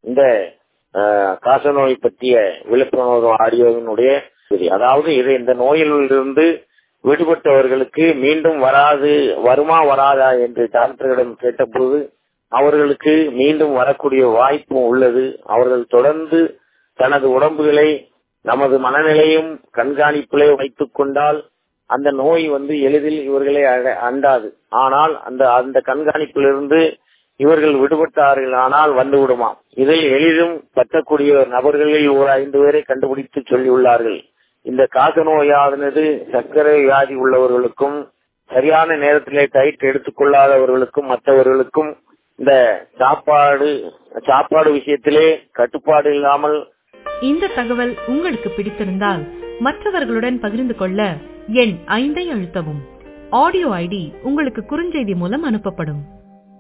இந்த அஹ், காசநோய் பற்றிய விழிப்புணர்வு ஆடியோவினுடைய இது. அதாவது இது இந்த நோயிலிருந்து விடுபட்டவர்களுக்கு மீண்டும் வராது வருமா வராதா என்று டாக்டர்களிடம் கேட்டபோது அவர்களுக்கு மீண்டும் வரக்கூடிய வாய்ப்பும் உள்ளது அவர்கள் தொடர்ந்து தனது உடம்புகளை நமது மனநிலையும் கண்காணிப்பிலே வைத்துக் கொண்டால் அந்த நோய் வந்து எளிதில் இவர்களை அட- அண்டாது ஆனால் அந்த அந்த கண்காணிப்பிலிருந்து இவர்கள் விடுபட்டார்கள் ஆனால் வந்து விடுமாம் இதை எளிதும் பற்றக்கூடிய நபர்களில் ஒரு ஐந்து பேரை கண்டுபிடித்து சொல்லியுள்ளார்கள் இந்த காசநோயானது சர்க்கரை வியாதி உள்ளவர்களுக்கும் சரியான நேரத்திலே டயட் எடுத்துக்கொள்ளாதவர்களுக்கும் மற்றவர்களுக்கும் இந்த சாப்பாடு சாப்பாடு விஷயத்திலே கட்டுப்பாடு இல்லாமல் இந்த தகவல் உங்களுக்கு பிடித்திருந்தால் மற்றவர்களுடன் பகிர்ந்து கொள்ள எண் ஐந்தை அழுத்தவும் ஆடியோ ஐடி உங்களுக்கு குறுஞ்செய்தி மூலம் அனுப்பப்படும்